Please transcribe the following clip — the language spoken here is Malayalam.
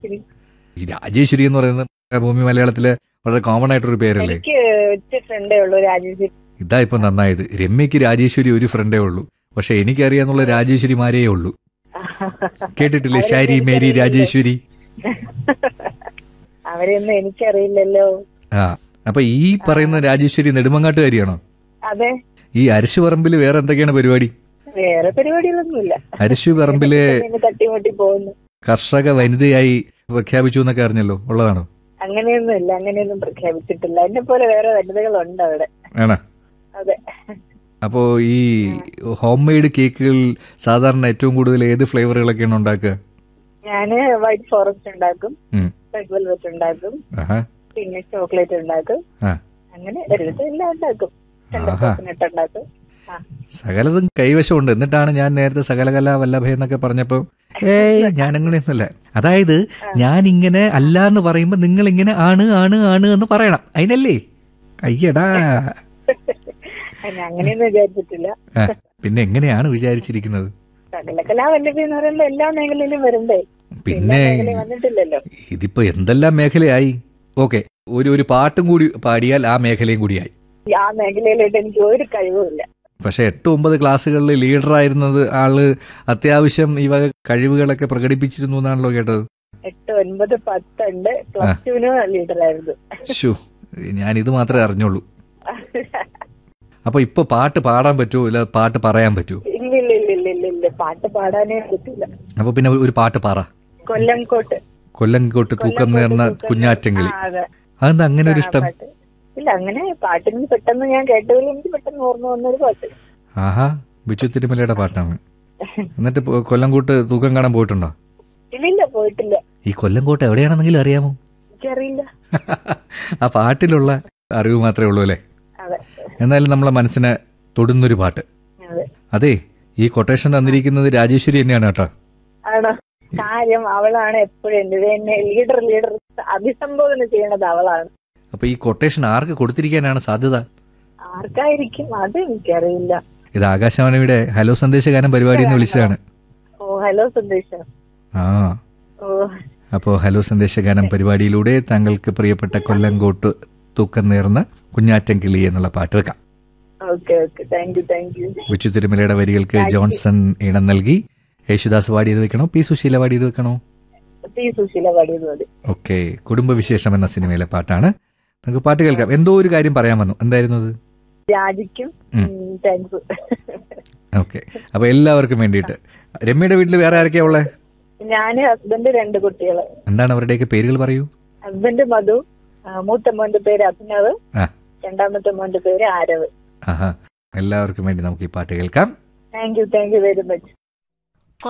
ശരി. ഈ രാജേശ്വരി എന്ന് പറയുന്നത് ഭൂമി മലയാളത്തിലെ വളരെ കോമൺ ആയിട്ടൊരു പേരല്ലേ എനിക്ക് ഒറ്റ ഫ്രണ്ടേ ഉള്ളൂ രാജേഷ് ഇതാ ഇപ്പൊ നന്നായത് രമ്യക്ക് രാജേശ്വരി ഒരു ഫ്രണ്ടേ ഉള്ളൂ പക്ഷെ എനിക്കറിയാന്നുള്ള രാജേശ്വരിമാരേ ഉള്ളൂ കേട്ടിട്ടില്ലേ ഷാരി മേരി രാജേശ്വരി അവരെയൊന്നും എനിക്കറിയില്ലല്ലോ ആ അപ്പൊ ഈ പറയുന്ന രാജേശ്വരി നെടുമങ്ങാട്ടുകാരിയാണോ അതെ ഈ അരശുപറമ്പില് വേറെ എന്തൊക്കെയാണ് പരിപാടി വേറെ പരിപാടികളൊന്നുമില്ല അരശുപറമ്പില് ഇങ്ങനെ തട്ടിമുട്ടി പോകുന്നു കർഷക വനിതയായി പ്രഖ്യാപിച്ചു എന്നൊക്കെ അറിഞ്ഞല്ലോ ഉള്ളതാണോ അങ്ങനെയൊന്നുമില്ല അങ്ങനെയൊന്നും പ്രഖ്യാപിച്ചിട്ടില്ല എന്നെ പോലെ വേറെ വനിതകളുണ്ട് അവിടെ ആണോ അതെ അപ്പോ ഈ ഹോം മെയ്ഡ് കേക്കുകൾ സാധാരണ ഏറ്റവും കൂടുതൽ ഏത് ഫ്ലേവറുകളൊക്കെയാണ് ഉണ്ടാക്കുക ഞാന് വൈറ്റ് ഫോറസ്റ്റ് ഉണ്ടാക്കും ഉം. റെഡ് വെൽവെറ്റ് ഉണ്ടാക്കും ആഹാ പിന്നെ ചോക്ലേറ്റ് ഉണ്ടാക്കും ആ അങ്ങനെ ഒരുവിധം എല്ലാം ഉണ്ടാക്കും ആഹാ. കോക്കനട്ട് ഉണ്ടാക്കും ആ സകലതും കൈവശമുണ്ട് എന്നിട്ടാണ് ഞാൻ നേരത്തെ സകലകലാ വല്ലഭ എന്നൊക്കെ പറഞ്ഞപ്പോ ഏയ് ഞാൻ അങ്ങനെയൊന്നുമല്ല അതായത് ഞാൻ ഇങ്ങനെ അല്ല എന്ന് പറയുമ്പോ നിങ്ങൾ ഇങ്ങനെ ആണ് ആണ് ആണ് എന്ന് പറയണം അതിനല്ലേ അയ്യടാ ഞാൻ അങ്ങനെയൊന്നും വിചാരിച്ചിട്ടില്ല ആ, പിന്നെ എങ്ങനെയാണ് വിചാരിച്ചിരിക്കുന്നത് സകല കലാവല്ലഭി എന്ന് പറയുമ്പോ എല്ലാ മേഖലയിലും വരണ്ടേ എല്ലാ പിന്നെ മേഖലയും വന്നിട്ടില്ലല്ലോ ഇതിപ്പോ എന്തെല്ലാം മേഖലയായി ഓക്കെ ഒരു ഒരു പാട്ടും കൂടി പാടിയാൽ ആ മേഖലയും കൂടിയായി ആ മേഖലയിലായിട്ട് എനിക്ക് ഒരു കഴിവുമില്ല പക്ഷെ എട്ട് ഒമ്പത് ക്ലാസ്സുകളിൽ ലീഡറായിരുന്നത് ആള് അത്യാവശ്യം ഈ വക കഴിവുകളൊക്കെ പ്രകടിപ്പിച്ചിരുന്നു എന്നാണല്ലോ കേട്ടത് എട്ട് ഒൻപത് പത്തുണ്ട് പ്ലസ് ടുവിന് ലീഡറായിരുന്നു ഷു ഞാൻ ഇത് മാത്രമേ അറിഞ്ഞുള്ളൂ അപ്പൊ ഇപ്പൊ പാട്ട് പാടാൻ പറ്റുമോ ഇല്ല പാട്ട് പറയാൻ പറ്റുമോ ഇല്ല ഇല്ല ഇല്ല ഇല്ല ഇല്ല ഇല്ല പാട്ട് പാടാനേ പറ്റില്ല അപ്പൊ പിന്നെ ഒരു പാട്ട് പറ കൊല്ലംകോട്ട് കൊല്ലംകോട്ട് തൂക്കം നേർന്ന കുഞ്ഞാറ്റെങ്കിളി ആ, അതെ അതെന്താ അങ്ങനെ ഒരു ആ ഇഷ്ടം പാട്ട്. ഇല്ല അങ്ങനെ പാട്ടിന് പെട്ടെന്ന് ഞാൻ കേട്ടതിൽ എനിക്ക് പെട്ടെന്ന് ഓർമ്മ വന്നൊരു പാട്ട് ആഹാ ബിച്ചു തിരുമലയുടെ പാട്ടാണ് എന്നിട്ട് ഇപ്പൊ കൊല്ലംകോട്ട് തൂക്കം കാണാൻ പോയിട്ടുണ്ടോ ഇല്ലില്ല പോയിട്ടില്ല ഈ കൊല്ലംകോട്ട് എവിടെയാണെന്നെങ്കിലും അറിയാമോ എനിക്കറിയില്ല ആ പാട്ടിലുള്ള അറിവ് മാത്രമേ ഉള്ളൂ അല്ലേ അതെ എന്നാലും നമ്മളെ മനസ്സിനെ തൊടുന്നൊരു പാട്ട് അതെ അതെ ഈ കൊട്ടേഷൻ തന്നിരിക്കുന്നത് രാജേശ്വരി തന്നെയാണ് കേട്ടോ ആണോ കാര്യം അവളാണ് എപ്പോഴും എന്റെ എന്നെ ലീഡർ ലീഡർ അഭിസംബോധന ചെയ്യണത് അവളാണ് അപ്പൊ ഈ കൊട്ടേഷൻ ആർക്ക് കൊടുത്തിരിക്കാനാണ് സാധ്യത ആർക്കായിരിക്കും അത് എനിക്കറിയില്ല ഇത് ആകാശവാണിയുടെ ഹലോ സന്ദേശഗാനം പരിപാടി എന്ന് വിളിച്ചതാണ് ഓ ഹലോ സന്ദേശം ആ ഓ അപ്പോൾ ഹലോ സന്ദേശഗാനം പരിപാടിയിലൂടെ താങ്കൾക്ക് പ്രിയപ്പെട്ട കൊല്ലംകോട്ട് തൂക്കം നേർന്ന കുഞ്ഞാറ്റം കിളി എന്നുള്ള പാട്ട് വെക്കാം okay okay thank you thank you Vichu തിരുമലയുടെ വരികൾക്ക് ജോൺസൺ ഇണം നൽകി യേശുദാസ് പാടിയത് വെക്കണോ പി സുശീല പാടിയത് വെക്കണോ പി സുശീല പാടിയത് മതി ഓക്കെ കുടുംബവിശേഷം എന്ന സിനിമയിലെ പാട്ടാണ് നമുക്ക് പാട്ട് കേൾക്കാം എന്തോ ഒരു കാര്യം പറയാൻ വന്നു എന്തായിരുന്നു അത് രാജിക്കും താങ്ക്സ് ഓക്കെ അപ്പൊ എല്ലാവർക്കും വേണ്ടിയിട്ട് രമ്യയുടെ വീട്ടിൽ വേറെ ആരൊക്കെയാ ഉള്ളത് ഞാന് ഹസ്ബൻഡ് രണ്ട് കുട്ടികള് എന്താണ് അവരുടെയൊക്കെ പേരുകൾ പറയൂ ഹസ്ബൻഡ് മധു ആ, മൂത്ത മോന്റെ പേര് അഭിനവ് ആ രണ്ടാമത്തെ മോന്റെ പേര് ആരവ് ആഹാ എല്ലാവർക്കും വേണ്ടി നമുക്ക് ഈ പാട്ട് കേൾക്കാം thank you thank you very much